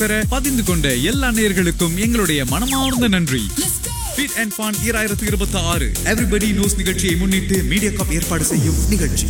பெற பதிந்து கொண்ட எல்லா நேயர்களுக்கும் எங்களுடைய மனமார்ந்த நன்றி ஃபிட் அண்ட் ஃபான் ஈராயிரத்து இருபத்தி ஆறு எவ்ரிபடி நியூஸ் நிகழ்ச்சியை முன்னிட்டு மீடியா காப் ஏற்பாடு செய்யும் நிகழ்ச்சி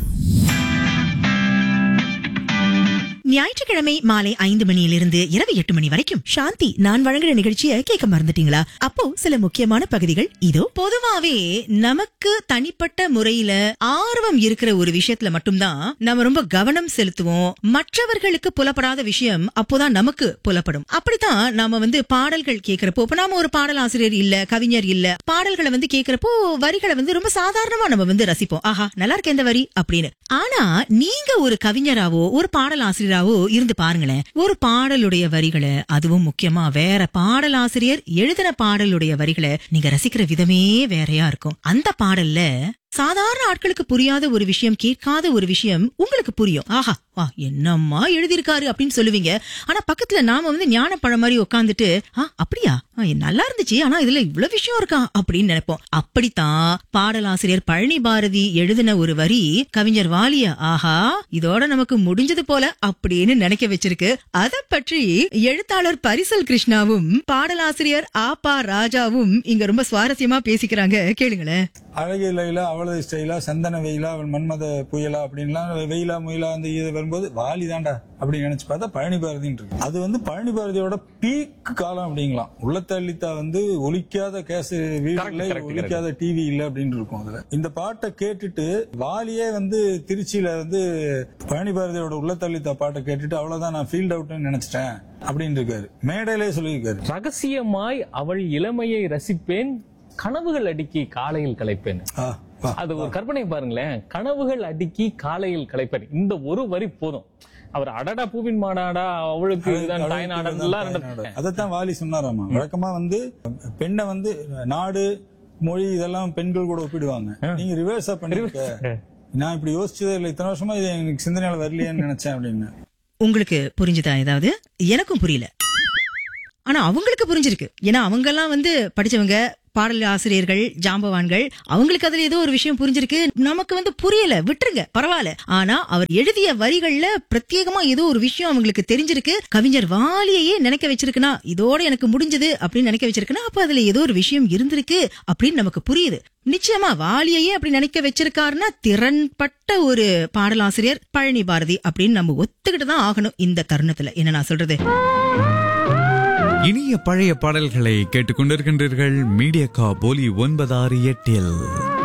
ஞாயிற்றுக்கிழமை மாலை ஐந்து மணியிலிருந்து இரவு எட்டு மணி வரைக்கும் சாந்தி நான் வழங்குற நிகழ்ச்சியை கேட்க மறந்துட்டீங்களா அப்போ சில முக்கியமான பகுதிகள் இதோ பொதுவாவே நமக்கு தனிப்பட்ட முறையில ஆர்வம் இருக்கிற ஒரு விஷயத்துல மட்டும்தான் நம்ம ரொம்ப கவனம் செலுத்துவோம் மற்றவர்களுக்கு புலப்படாத விஷயம் அப்போதான் நமக்கு புலப்படும் அப்படித்தான் நாம வந்து பாடல்கள் கேட்கிறப்போ இப்ப நாம ஒரு பாடல் ஆசிரியர் இல்ல கவிஞர் இல்ல பாடல்களை வந்து கேட்கிறப்போ வரிகளை வந்து ரொம்ப சாதாரணமா நம்ம வந்து ரசிப்போம் ஆஹா நல்லா இருக்கு இந்த வரி அப்படின்னு ஆனா நீங்க ஒரு கவிஞராவோ ஒரு பாடல் ஆசிரியராவோ இருந்து பாருங்களேன் ஒரு பாடலுடைய வரிகளை அதுவும் முக்கியமா வேற பாடல் ஆசிரியர் எழுதின பாடலுடைய வரிகளை நீங்க ரசிக்கிற விதமே வேறையா இருக்கும் அந்த பாடல்ல சாதாரண ஆட்களுக்கு புரியாத ஒரு விஷயம் கேட்காத ஒரு விஷயம் உங்களுக்கு புரியும் ஆஹா வா என்னம்மா எழுதியிருக்காரு அப்படின்னு சொல்லுவீங்க ஆனா பக்கத்துல நாம வந்து ஞான பழம் மாதிரி உட்காந்துட்டு ஆ அப்படியா ஆ, நல்லா இருந்துச்சு ஆனா இதுல இவ்வளவு விஷயம் இருக்கா அப்படின்னு நினைப்போம் அப்படித்தான் பாடலாசிரியர் பழனி பாரதி எழுதின ஒரு வரி கவிஞர் வாலிய ஆஹா இதோட நமக்கு முடிஞ்சது போல அப்படின்னு நினைக்க வச்சிருக்கு அத பற்றி எழுத்தாளர் பரிசல் கிருஷ்ணாவும் பாடலாசிரியர் ஆபா ராஜாவும் இங்க ரொம்ப சுவாரஸ்யமா பேசிக்கிறாங்க கேளுங்களேன் அழகு லைலா அவளது ஸ்டைலா சந்தன வெயிலா அவள் மன்மத புயலா அப்படின்லாம் வெயிலா முயலா அந்த இது வரும்போது வாலி தாண்டா அப்படின்னு நினைச்சு பார்த்தா பழனி பாரதின்னு இருக்கு அது வந்து பழனி பாரதியோட பீக் காலம் அப்படிங்களாம் உள்ளத்தள்ளித்தா வந்து ஒலிக்காத கேஸ் வீடு இல்லை ஒலிக்காத டிவி இல்லை அப்படின்னு இருக்கும் அதுல இந்த பாட்டை கேட்டுட்டு வாலியே வந்து திருச்சியில வந்து பழனி பாரதியோட உள்ளத்தள்ளித்தா பாட்டை கேட்டுட்டு அவ்வளவுதான் நான் ஃபீல்ட் அவுட்னு நினைச்சிட்டேன் அப்படின்னு இருக்காரு மேடையிலே சொல்லியிருக்காரு ரகசியமாய் அவள் இளமையை ரசிப்பேன் கனவுகள் அடுக்கி காலையில் கலைப்பேன் ஆ, வா. அது ஒரு கற்பனை பாருங்களேன் கனவுகள் அடுக்கி காலையில் கலைப்பேன் இந்த ஒரு வரி போதும் அவர் அடடா பூவின் மாடாடா அவளுக்கு இதுதான் தாய்நாடன்லாம் ரெண்டு- அதைத்தான் வாலி சொன்னாராமா வழக்கமா வந்து பெண்ணை வந்து நாடு மொழி இதெல்லாம் பெண்கள் கூட ஒப்பிடுவாங்க நீங்க ரிவர்ஸா பண்ணிருக்க நான் இப்படி யோசிச்சதே இல்லை இத்தனை வருஷமா இது எனக்கு சிந்தனையில வரலையேன்னு நினைச்சேன் அப்படின்னு உங்களுக்கு புரிஞ்சுதா ஏதாவது எனக்கும் புரியல ஆனா அவங்களுக்கு புரிஞ்சிருக்கு ஏன்னா அவங்க எல்லாம் வந்து படிச்சவங்க பாடல் ஆசிரியர்கள் ஜாம்பவான்கள் அவங்களுக்கு அதுல ஏதோ ஒரு விஷயம் புரிஞ்சிருக்கு நமக்கு வந்து புரியல விட்டுருங்க பரவாயில்ல ஆனா அவர் எழுதிய வரிகள்ல பிரத்யேகமா ஏதோ ஒரு விஷயம் அவங்களுக்கு தெரிஞ்சிருக்கு கவிஞர் வாலியையே நினைக்க வச்சிருக்குன்னா இதோட எனக்கு முடிஞ்சது அப்படின்னு நினைக்க வச்சிருக்குன்னா அப்ப அதுல ஏதோ ஒரு விஷயம் இருந்திருக்கு அப்படின்னு நமக்கு புரியுது நிச்சயமா வாலியையே அப்படி நினைக்க வச்சிருக்காருன்னா திறன்பட்ட ஒரு பாடலாசிரியர் பழனி பாரதி அப்படின்னு நம்ம ஒத்துக்கிட்டு தான் ஆகணும் இந்த தருணத்துல என்ன நான் சொல்றது இனிய பழைய பாடல்களை கேட்டுக்கொண்டிருக்கின்றீர்கள் மீடியா கா போலி ஒன்பதாறு எட்டில்